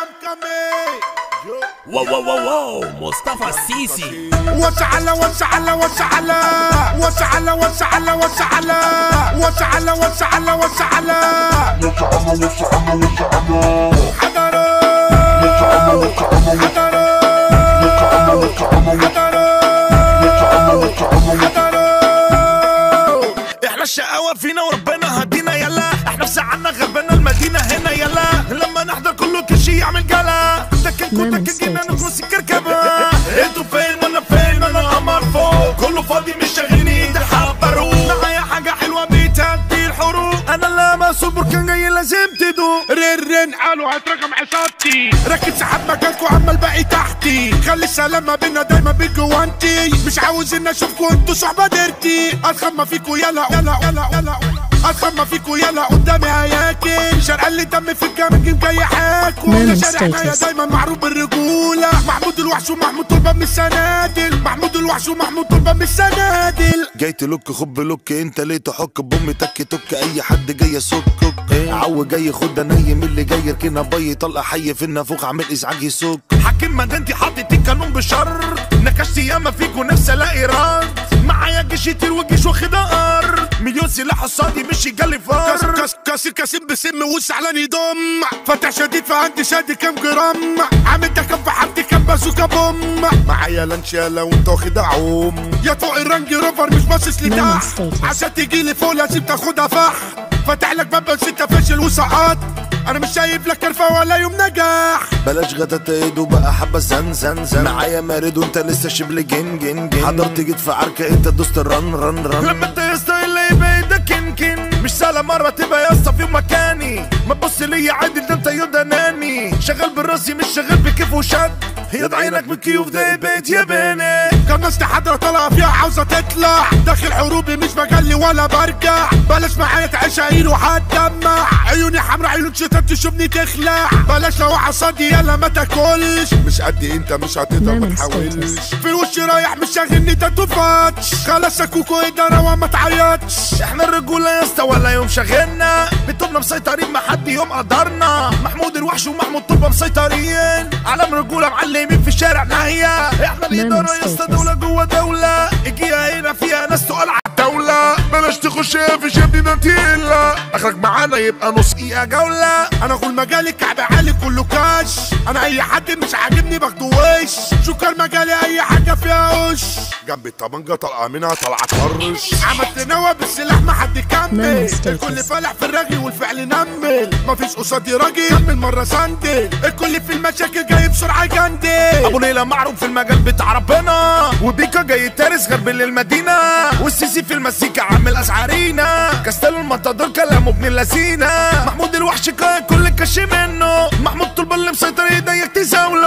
واو واو واو واو مصطفى السيسي وسعلا وسعلا وسعلا وسعلا وسعلا وسعلا وسعلا وسعلا وسعلا حضروا حضروا حضروا احنا الشقاوة فينا وربنا هدينا يلا احنا في ساعنا غربنا المدينة هنا يلا لما نحضر كله كل شي يعمل جلا ده كان كوتا Lemon كان جينا status. نكون كركبة انتوا فين وانا فين انا قمر فوق كله فاضي مش شاغلني ايدي حبروا معايا حاجة حلوة بتهدي الحروق انا لما صبر كان جاي لازم تدوق رن رن قالوا هات رقم حسابتي ركز سحب مكانكوا اما الباقي تحتي خلي السلام ما بينا دايما بجوانتي مش عاوز ان اشوفكوا انتوا صحبه ديرتي اتخمى فيكوا يلا يلا يلا يلا اتخمى فيكوا يلا قدامي هياكل شرق لي دم في الجامد جاي حاكل Lemon شارعنا يا status. دايما معروف بالرجوله محمود الوحش ومحمود طلبه من السنادل محمود الوحش ومحمود طلبه من السنادل جاي تلوك خب لوك انت ليه تحك بامي تك تك اي حد جاي يسكك عو جاي خد نايم اللي جاي يركنها بي طلع حي في النافوخ عامل ازعاج يسك حاكم مدينتي حاطط القانون بشر نكشت ياما فيك ونفسي الاقي رد معايا جيش يطير والجيش واخدها ارض مليون سلاح قصادي مش يجلي كاس فار كاس كاسر كاسم بسم وزعلان يضم فتح شديد فعندي شادي كام جرام عامل ده كام في حالتي كام بازوكا بوم معايا لانشالا وانت واخد عوم يا فوق الرنج روفر مش باصص لتحت status. عشان تيجي لي فوق لازم تاخدها فح فتح لك باب بس انت فاشل وسقط انا مش شايف لك كرفه ولا يوم نجاح بلاش غدا تقيد وبقى حبة زن زن زن معايا مارد وانت لسه شبل جن جن جن حضرت جيت في عركة انت دوست الرن رن رن لما انت يا اسطى اللي يبقى ده كن كن مش سهلة مرة تبقى يا اسطى في يوم مكاني ما تبص ليا عادل ده انت يودا ناني شغال بالراسي مش شغال بكيف وشد يد عينك بالكيوف ده بيت يا بني كان ناس حضرة طالعة فيها عاوزة تطلع داخل حروبي مش مجلي ولا برجع بلاش معايا تعيش عيل وهتدمع عيوني حمرا عيون شتات تشوفني تخلع بلاش لو عصادي يلا ما تاكلش مش قدي انت مش هتقدر ما Lemon تحاولش في الوش رايح مش شاغلني تاتوفاتش خلاص كوكو ادارة وما تعيطش احنا الرجولة يا اسطى ولا يوم شغلنا بتوبنا مسيطرين ما حد يوم قدرنا محمود الوحش ومحمود طلبة مسيطرين علم رجولة معلمين في الشارع ناهية احنا الإدارة يا اسطى دولة جوه دولة اجيها هنا فيها ناس تقال على الدولة بلاش تخش في شبدي ده تقيلة اخرك معانا يبقى نص دقيقة جولة انا اقول مجالي كعب عالي كله كاش انا اي حد مش عاجبني باخده وش شكر مجالي اي حاجه فيها وش جنب الطبنجه طلقه منها طلعت طرش عملت نوى بالسلاح ما حد كمل Lemon status. الكل فالح في الرغي والفعل نمل مفيش قصادي راجل كمل مره سندل الكل في المشاكل جاي بسرعه جندل ابو ليلى معروف في المجال بتاع ربنا وبيكا جاي تارس غرب للمدينه والسيسي في المزيكا عامل اسعارينا كاستيلو المطادور كلامه ابن اللذينه محمود الوحش كان كل كش منه محمود طلب اللي مسيطر ايديك تزاوله